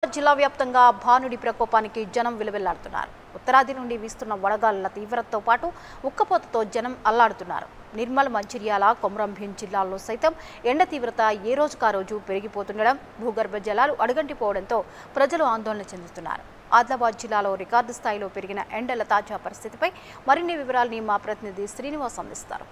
ఆదిలాబాద్ జిల్లా వ్యాప్తంగా భానుడి ప్రకోపానికి జనం విలువెల్లాడుతున్నారు ఉత్తరాది నుండి వీస్తున్న వడగాలుల తీవ్రతతో పాటు ఉక్కపోతతో జనం అల్లాడుతున్నారు నిర్మల్ మంచిర్యాల కొమరంభీం జిల్లాల్లో సైతం ఎండ తీవ్రత ఏ రోజుకా రోజు పెరిగిపోతుండడం భూగర్భ జలాలు అడుగంటిపోవడంతో ప్రజలు ఆందోళన చెందుతున్నారు ఆదిలాబాద్ జిల్లాలో రికార్డు స్థాయిలో పెరిగిన ఎండల తాజా పరిస్థితిపై మరిన్ని వివరాల్ని మా ప్రతినిధి శ్రీనివాస్ అందిస్తారు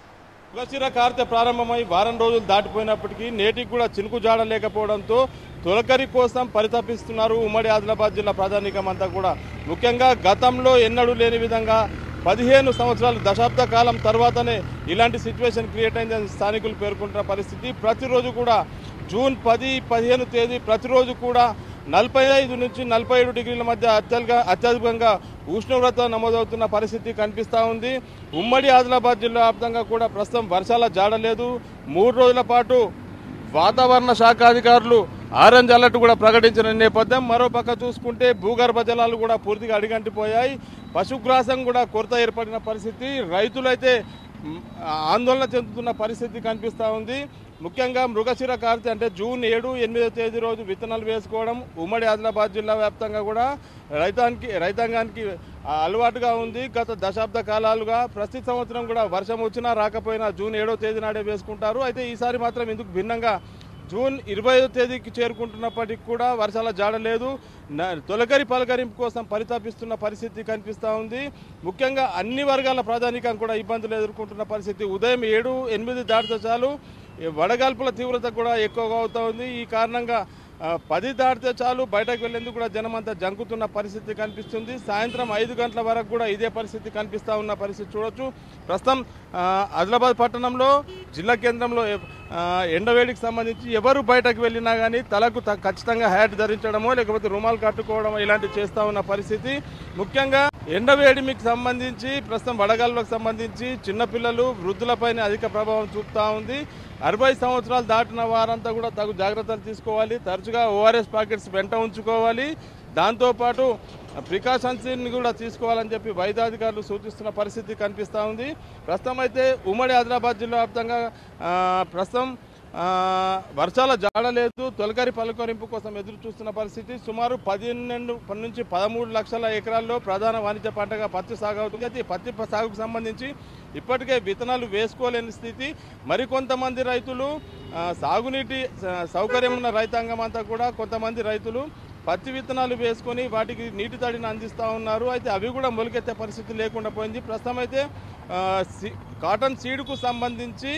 మృగశిర కార్తె ప్రారంభమై వారం రోజులు దాటిపోయినప్పటికీ నేటికి కూడా చినుకు జాడ లేకపోవడంతో తొలకరి కోసం పరితపిస్తున్నారు ఉమ్మడి ఆదిలాబాద్ జిల్లా ప్రజానీకం అంతా కూడా ముఖ్యంగా గతంలో ఎన్నడూ లేని విధంగా పదిహేను సంవత్సరాలు దశాబ్ద కాలం తర్వాతనే ఇలాంటి సిచ్యువేషన్ క్రియేట్ అయిందని స్థానికులు పేర్కొంటున్న పరిస్థితి ప్రతిరోజు కూడా జూన్ పది పదిహేను తేదీ ప్రతిరోజు కూడా నలభై ఐదు నుంచి నలభై ఏడు డిగ్రీల మధ్య అత్యల్గా అత్యధికంగా ఉష్ణోగ్రత నమోదవుతున్న పరిస్థితి కనిపిస్తూ ఉంది ఉమ్మడి ఆదిలాబాద్ జిల్లా వ్యాప్తంగా కూడా ప్రస్తుతం వర్షాల జాడలేదు మూడు రోజుల పాటు వాతావరణ శాఖ అధికారులు ఆరెంజ్ అలర్ట్ కూడా ప్రకటించిన నేపథ్యం మరోపక్క చూసుకుంటే భూగర్భ జలాలు కూడా పూర్తిగా అడిగంటిపోయాయి పశుగ్రాసం కూడా కొరత ఏర్పడిన పరిస్థితి రైతులైతే మ్, ఆందోళన చెందుతున్న పరిస్థితి కనిపిస్తూ ఉంది ముఖ్యంగా మృగశిర కార్తె అంటే జూన్ ఏడు ఎనిమిదో తేదీ రోజు విత్తనాలు వేసుకోవడం ఉమ్మడి ఆదిలాబాద్ జిల్లా వ్యాప్తంగా కూడా రైతానికి రైతాంగానికి ఆ, అలవాటుగా ఉంది గత దశాబ్ద కాలాలుగా ప్రతి సంవత్సరం కూడా వర్షం వచ్చినా రాకపోయినా జూన్ ఏడో తేదీ నాడే వేసుకుంటారు అయితే ఈసారి మాత్రం ఇందుకు భిన్నంగా జూన్ ఇరవై తేదీకి చేరుకుంటున్నప్పటికీ కూడా వర్షాల జాడ లేదు న- తొలకరి పలకరింపు కోసం పరితపిస్తున్న పరిస్థితి కనిపిస్తూ ఉంది ముఖ్యంగా అన్ని వర్గాల ప్రాధానికం కూడా ఇబ్బందులు ఎదుర్కొంటున్న పరిస్థితి ఉదయం ఏడు ఎనిమిది దాటితే చాలు ఈ వడగాల్పుల తీవ్రత కూడా ఎక్కువగా అవుతా ఉంది ఈ కారణంగా ఆ, పది దాటితే చాలు బయటకు వెళ్లేందుకు కూడా జనం అంతా జంకుతున్న పరిస్థితి కనిపిస్తుంది సాయంత్రం ఐదు గంటల వరకు కూడా ఇదే పరిస్థితి కనిపిస్తూ ఉన్న పరిస్థితి చూడొచ్చు ప్రస్తుతం ఆ, ఆదిలాబాద్ పట్టణంలో జిల్లా కేంద్రంలో ఎ- ఆ, ఎండవేడికి సంబంధించి ఎవరు బయటకు వెళ్ళినా కానీ తలకు త- ఖచ్చితంగా హ్యాట్ ధరించడమో లేకపోతే రుమాలు కట్టుకోవడమో ఇలాంటివి చేస్తూ ఉన్న పరిస్థితి ముఖ్యంగా ఎండవేడిమికి సంబంధించి ప్రస్తుతం వడగాళ్ళకు సంబంధించి చిన్నపిల్లలు వృద్ధులపైన అధిక ప్రభావం చూపుతా ఉంది అరవై సంవత్సరాలు దాటిన వారంతా కూడా తగు జాగ్రత్తలు తీసుకోవాలి తరచుగా ఓఆర్ఎస్ ప్యాకెట్స్ వెంట ఉంచుకోవాలి దాంతోపాటు ప్రికాషన్స్ని కూడా తీసుకోవాలని చెప్పి వైద్యాధికారులు సూచిస్తున్న పరిస్థితి కనిపిస్తూ ఉంది ప్రస్తుతం అయితే ఉమ్మడి ఆదిలాబాద్ జిల్లా వ్యాప్తంగా ఆ, ప్రస్తుతం ఆ, వర్షాల జాడ లేదు తొలకరి పలకరింపు కోసం ఎదురు చూస్తున్న పరిస్థితి సుమారు పన్నెండు నుంచి పదమూడు లక్షల ఎకరాల్లో ప్రధాన వాణిజ్య పంటగా పత్తి సాగు అవుతుంది అయితే ఈ పత్తి ప- సాగుకు సంబంధించి ఇప్పటికే విత్తనాలు వేసుకోలేని స్థితి మరికొంతమంది రైతులు ఆ, సాగునీటి స- సౌకర్యం ఉన్న రైతాంగం అంతా కూడా కొంతమంది రైతులు పత్తి విత్తనాలు వేసుకొని వాటికి నీటి తడిని అందిస్తూ ఉన్నారు అయితే అవి కూడా మొలకెత్తే పరిస్థితి లేకుండా పోయింది ప్రస్తుతం అయితే ఆ, సి- కాటన్ సీడ్కు సంబంధించి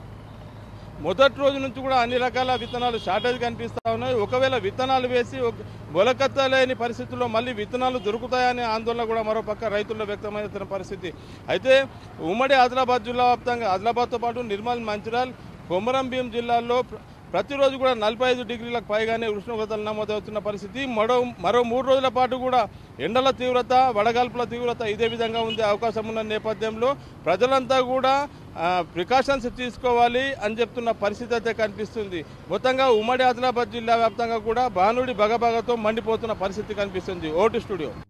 మొదటి రోజు నుంచి కూడా అన్ని రకాల విత్తనాలు షార్టేజ్ కనిపిస్తూ ఉన్నాయి ఒకవేళ విత్తనాలు వేసి ఒక- మొలకెత్తలేని పరిస్థితుల్లో మళ్ళీ విత్తనాలు దొరుకుతాయనే ఆందోళన కూడా మరోపక్క రైతుల్లో వ్యక్తమవుతున్న పరిస్థితి అయితే ఉమ్మడి ఆదిలాబాద్ జిల్లా వ్యాప్తంగా ఆదిలాబాద్తో పాటు నిర్మల్ మంచిర్యాల్ కొమరం భీం జిల్లాల్లో ప్ర- ప్రతిరోజు కూడా నలభై ఐదు డిగ్రీలకు పైగానే ఉష్ణోగ్రతలు నమోదవుతున్న పరిస్థితి మరో మరో మూడు రోజుల పాటు కూడా ఎండల తీవ్రత వడగాల్పుల తీవ్రత ఇదే విధంగా ఉండే అవకాశం ఉన్న నేపథ్యంలో ప్రజలంతా కూడా ప్రికాషన్స్ తీసుకోవాలి అని చెప్తున్న పరిస్థితి అయితే కనిపిస్తుంది మొత్తంగా ఉమ్మడి ఆదిలాబాద్ జిల్లా వ్యాప్తంగా కూడా భానుడి బగబగతో మండిపోతున్న పరిస్థితి కనిపిస్తుంది ఓటు స్టూడియో